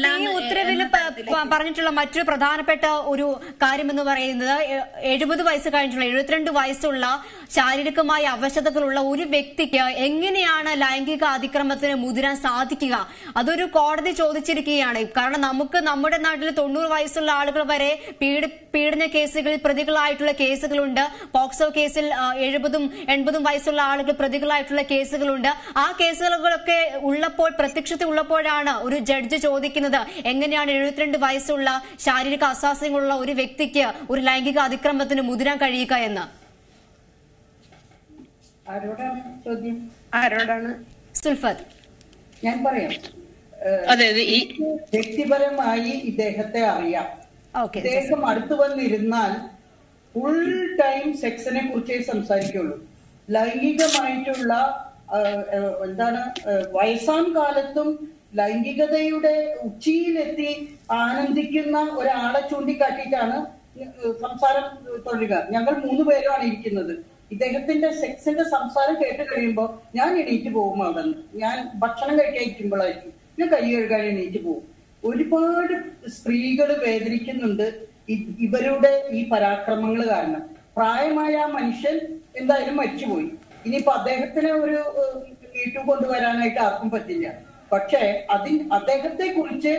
അല്ല ഈ എന്ന് ഉത്തരവിൽ എന്ന പ- തരത്തിലേക്ക് പ- പറഞ്ഞിട്ടുള്ള മറ്റൊരു പ്രധാനപ്പെട്ട ഒരു കാര്യം എന്ന് പറയുന്നത് എ- എഴുപത് വയസ്സ് കഴിഞ്ഞിട്ടുള്ള എഴുപത്തിരണ്ട് വയസ്സുള്ള ശാരീരികമായ അവശതകളുള്ള ഒരു വ്യക്തിക്ക് എങ്ങനെയാണ് ലൈംഗിക അതിക്രമത്തിന് മുതിരാൻ സാധിക്കുക അതൊരു കോടതി ചോദിച്ചിരിക്കുകയാണ് കാരണം നമുക്ക് നമ്മുടെ നാട്ടിൽ തൊണ്ണൂറ് വയസ്സുള്ള ആളുകൾ വരെ പീഡ പീഡന കേസുകളിൽ പ്രതികളായിട്ടുള്ള കേസുകളുണ്ട് പോക്സോ കേസിൽ ആ, എഴുപതും എൺപതും വയസ്സുള്ള ആളുകൾ പ്രതികളായിട്ടുള്ള കേസുകളുണ്ട് ആ കേസുകളൊക്കെ ഉള്ളപ്പോൾ പ്രത്യക്ഷത്തിൽ ഉള്ളപ്പോഴാണ് ഒരു ജഡ്ജ് ചോദിക്കുന്നത് എങ്ങനെയാണ് എഴുപത്തിരണ്ട് വയസ്സുള്ള ശാരീരിക അസ്വാസ്ഥ്യങ്ങളുള്ള ഒരു വ്യക്തിക്ക് ഒരു ലൈംഗിക അതിക്രമത്തിന് മുതിരാൻ കഴിയുക എന്ന് ആരോടാണ് ചോദ്യം ആരോടാണ് സുൽഫത്ത് ഞാൻ പറയാം ഏഹ്, അതെ അതെ ഈ വ്യക്തിപരമായി ഇദ്ദേഹത്തെ അറിയാം ഓക്കെ ഇദ്ദേഹം അടുത്തു വന്നിരുന്നാൽ ഫുൾ ടൈം സെക്സിനെ കുറിച്ചേ സംസാരിക്കുള്ളൂ ലൈംഗികമായിട്ടുള്ള ആ, ആ, എന്താണ് ആ, വയസ്സാം കാലത്തും ലൈംഗികതയുടെ ഉച്ചിയിലെത്തി ആനന്ദിക്കുന്ന ഒരാളെ ചൂണ്ടിക്കാട്ടിയിട്ടാണ് സംസാരം തുടരുക ഞങ്ങൾ മൂന്ന് പേരുമാണ് ഇരിക്കുന്നത് ഇദ്ദേഹത്തിന്റെ സെക്സിന്റെ സംസാരം കേട്ട് കഴിയുമ്പോൾ ഞാൻ എണീറ്റ് പോകും അവിടെ നിന്ന് ഞാൻ ഭക്ഷണം കഴിക്കാൻ ഇരിക്കുമ്പോഴായിരിക്കും ഞാൻ കൈ കഴുകാൻ എണീറ്റ് പോകും ഒരുപാട് സ്ത്രീകൾ വേദനിക്കുന്നുണ്ട് ഇ- ഇവരുടെ ഈ പരാക്രമങ്ങൾ കാരണം പ്രായമായ ആ മനുഷ്യൻ എന്തായാലും മരിച്ചുപോയി ഇനിയിപ്പോ അദ്ദേഹത്തിന് ഒരു വീട്ടു കൊണ്ടുവരാനായിട്ട് ആർക്കും പറ്റില്ല പക്ഷേ അതിൽ അദ്ദേഹത്തെ കുറിച്ച്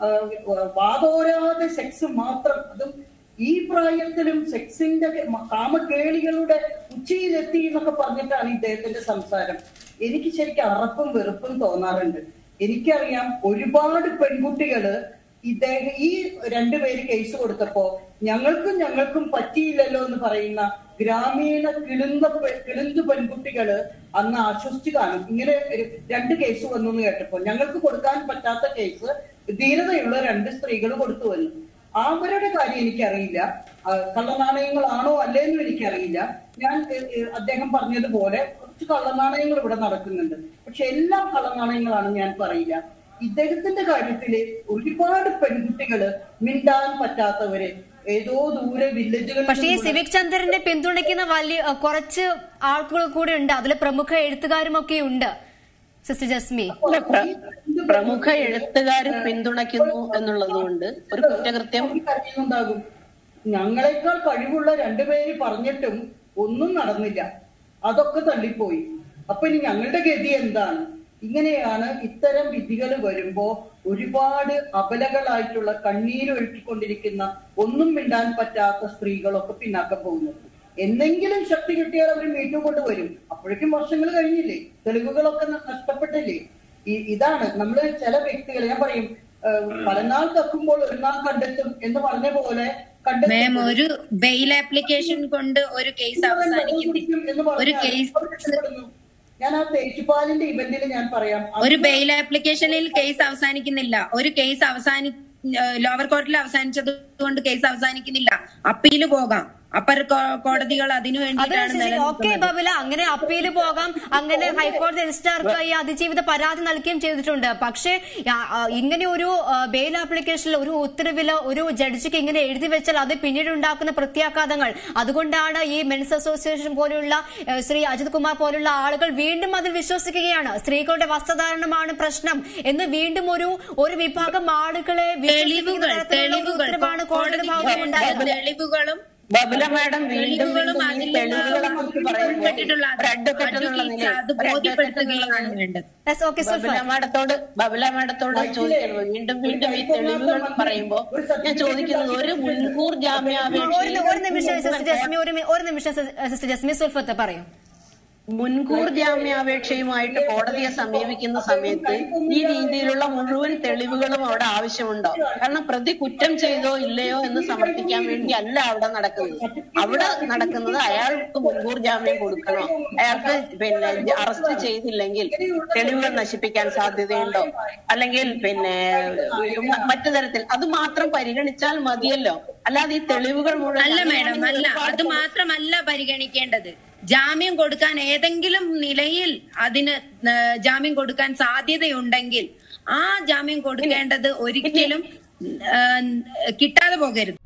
വാതോരാതെ സെക്സ് മാത്രം അതും ഈ പ്രായത്തിലും സെക്സിന്റെ മ- കാമക്കേളികളുടെ ഉച്ചയിലെത്തി എന്നൊക്കെ പറഞ്ഞിട്ടാണ് ഇദ്ദേഹത്തിന്റെ സംസാരം എനിക്ക് ശരിക്കും അറപ്പും വെറുപ്പും തോന്നാറുണ്ട് എനിക്കറിയാം ഒരുപാട് പെൺകുട്ടികള് ഇദ്ദേഹം ഈ രണ്ടുപേര് കേസ് കൊടുത്തപ്പോ ഞങ്ങൾക്കും ഞങ്ങൾക്കും പറ്റിയില്ലല്ലോ എന്ന് പറയുന്ന ഗ്രാമീണ കിളുന്ന പെ- കിളുന്ത് പെൺകുട്ടികള് അന്ന് ആശ്വസിച്ചു കാണും ഇങ്ങനെ ഒരു രണ്ട് കേസ് വന്നു എന്ന് കേട്ടപ്പോ ഞങ്ങൾക്ക് കൊടുക്കാൻ പറ്റാത്ത കേസ് ധീരതയുള്ള രണ്ട് സ്ത്രീകൾ കൊടുത്തു വന്നു അവരുടെ കാര്യം എനിക്കറിയില്ല ആ, കള്ളനാണയങ്ങളാണോ അല്ലേന്നും എനിക്കറിയില്ല ഞാൻ ഏ, ഏ, അദ്ദേഹം പറഞ്ഞതുപോലെ കുറച്ച് കള്ളനാണയങ്ങൾ ഇവിടെ നടക്കുന്നുണ്ട് പക്ഷെ എല്ലാം കള്ളനാണയങ്ങളാണ് ഞാൻ പറയില്ല ഇദ്ദേഹത്തിന്റെ കാര്യത്തില് ഒരുപാട് പെൺകുട്ടികള് മിണ്ടാൻ പറ്റാത്തവര് ഏതോ ദൂരെ വില്ലേജുകളിൽ പക്ഷേ ഈ സിവിക് ചന്ദ്രനെ പിന്തുണയ്ക്കുന്ന വലിയ അഹ് കുറച്ച് ആളുകൾ കൂടി ഉണ്ട് അതിൽ പ്രമുഖ എഴുത്തുകാരും ഒക്കെ ഉണ്ട് സിസ്റ്റർ ജസ്മി അല്ല, പ്ര- പ്രമുഖ എഴുത്തുകാർ പിന്തുണയ്ക്കുന്നു എന്നുള്ളത് കൊണ്ട് ഒരു കുറ്റകൃത്യം അറിയുന്നുണ്ടാകും ഞങ്ങളെക്കാൾ കഴിവുള്ള രണ്ടുപേര് പറഞ്ഞിട്ടും ഒന്നും നടന്നില്ല അതൊക്കെ തള്ളിപ്പോയി അപ്പൊ ഇനി ഞങ്ങളുടെ ഗതി എന്താണ് ഇങ്ങനെയാണ് ഇത്തരം വിധികൾ വരുമ്പോ ഒരുപാട് അബലകളായിട്ടുള്ള കണ്ണീരൊഴുക്കിക്കൊണ്ടിരിക്കുന്ന ഒന്നും മിണ്ടാൻ പറ്റാത്ത സ്ത്രീകളൊക്കെ പിന്നാക്കം പോകുന്നത് എന്തെങ്കിലും ശക്തി കിട്ടിയാൽ അവർ മീറ്റു കൊണ്ടുവരും അപ്പോഴേക്കും വർഷങ്ങൾ കഴിഞ്ഞില്ലേ തെളിവുകളൊക്കെ ന- നഷ്ടപ്പെട്ടില്ലേ ഈ ഇതാണ് നമ്മൾ ചില വ്യക്തികൾ ഞാൻ പറയും ഏഹ്, പലനാൾ തക്കുമ്പോൾ ഒരു നാൾ കണ്ടെത്തും എന്ന് പറഞ്ഞ പോലെ മാം ഒരു ബെയിൽ ആപ്ലിക്കേഷൻ കൊണ്ട് ഒരു കേസ് അവസാനിക്കുന്നില്ല എന്ന് ഒരു പറഞ്ഞാൽ കേസ് അവർ രക്ഷപ്പെടുന്നു. ഞാൻ ആ തേച്ചുപാലിന്റെ ഇവന്റിൽ ഞാൻ പറയാം ഒരു ബെയിൽ ആപ്ലിക്കേഷനിൽ കേസ് അവസാനിക്കുന്നില്ല ഒരു കേസ് അവസാനി ലോവർ കോർട്ടിൽ അവസാനിച്ചത് കൊണ്ട് കേസ് അവസാനിക്കുന്നില്ല അപ്പീല് പോകാം അപ്പർ കോ- കോടതികൾ അതിനു അത് വേണ്ടിയിട്ടാണ് ഓക്കെ നിലനിൽക്കുന്നത് ബബില അങ്ങനെ അപ്പീൽ പോകാം അങ്ങനെ ഹൈക്കോടതി രജിസ്ട്രാർക്ക് ഈ അതിജീവിത പരാതി നൽകുകയും ചെയ്തിട്ടുണ്ട് പക്ഷേ ആ, ആ, ഇങ്ങനെ ഒരു ആ, ബെയിൽ ആപ്ലിക്കേഷനിൽ ഒരു ഉത്തരവില് ഒരു ജഡ്ജിക്ക് ഇങ്ങനെ എഴുതി വെച്ചാൽ അത് പിന്നീട് ഉണ്ടാക്കുന്ന പ്രത്യാഘാതങ്ങൾ അതുകൊണ്ടാണ് ഈ മെൻസ് അസോസിയേഷൻ പോലുള്ള ആ, ശ്രീ അജിത് കുമാർ പോലുള്ള ആളുകൾ വീണ്ടും അതിൽ വിശ്വസിക്കുകയാണ് സ്ത്രീകളുടെ വസ്ത്രധാരണമാണ് പ്രശ്നം എന്ന് വീണ്ടും ഒരു ഒരു വിഭാഗം ആളുകളെ വിശ്വസിക്കുന്ന തെളിവുകൾ തരത്തിലുള്ള ഒരു തെളിവുകൾ ഉത്തരവാണ് കോടതി ഭാഗത്ത് കോടതി ഉണ്ടായത് തെളിവുകളും ബബുല മാഡം വീണ്ടും തെളിവുകളും വീണ്ടും ഈ അതിൽ തെളിവുകളെ കുറിച്ച് പറയുമ്പോൾ ഉൾപ്പെട്ടിട്ടുള്ള ഒരു advocate എന്നുള്ള advocates നിലയിൽ, അത് ഒരു advocate എന്നുള്ള ബോധ്യപ്പെടുത്തുകയാണ് നിലയിൽ വേണ്ടത് Yes, okay, ബബുല സുൽഫാൻ. മാഡത്തോട് ബബുല മാഡത്തോട് ചോദിക്കുന്നത് വീണ്ടും വീണ്ടും ഈ തെളിവുകൾ പറയുമ്പോ ഞാൻ ചോദിക്കുന്നത് ഒരു മുൻകൂർ ഒരു ജാമ്യാപേക്ഷ ഒരു നിമിഷം സിസ്റ്റർ ജസ്മി ഒരു മി- ഒരു നിമിഷം സിസ്റ്റർ ജസ്മി സുൽഫത്ത് പറയും മുൻകൂർ ജാമ്യാപേക്ഷയുമായിട്ട് കോടതിയെ സമീപിക്കുന്ന സമയത്ത് ഈ രീതിയിലുള്ള മുഴുവൻ തെളിവുകളും അവിടെ ആവശ്യമുണ്ടോ കാരണം പ്രതി കുറ്റം ചെയ്തോ ഇല്ലയോ എന്ന് സമർത്ഥിക്കാൻ വേണ്ടി അല്ല അവിടെ നടക്കുന്നത് അവിടെ നടക്കുന്നത് അയാൾക്ക് മുൻകൂർ ജാമ്യം കൊടുക്കണോ അയാൾക്ക് പിന്നെ അറസ്റ്റ് ചെയ്തില്ലെങ്കിൽ തെളിവുകൾ നശിപ്പിക്കാൻ സാധ്യതയുണ്ടോ അല്ലെങ്കിൽ പിന്നെ മ- മറ്റു തരത്തിൽ അത് മാത്രം പരിഗണിച്ചാൽ മതിയല്ലോ അല്ലാതെ ഈ തെളിവുകൾ മുഴുവൻ അല്ല മാഡം അങ്ങനെയാണെങ്കിൽ അല്ല ഒരുപാട് അത് മാത്രമല്ല പരിഗണിക്കേണ്ടത് ജാമ്യം കൊടുക്കാൻ ഏതെങ്കിലും നിലയിൽ അതിന് ഏഹ്, ജാമ്യം കൊടുക്കാൻ സാധ്യതയുണ്ടെങ്കിൽ ആ ജാമ്യം കൊടുക്കേണ്ടത് ഒരിക്കലും ഏഹ്, കിട്ടാതെ പോകരുത്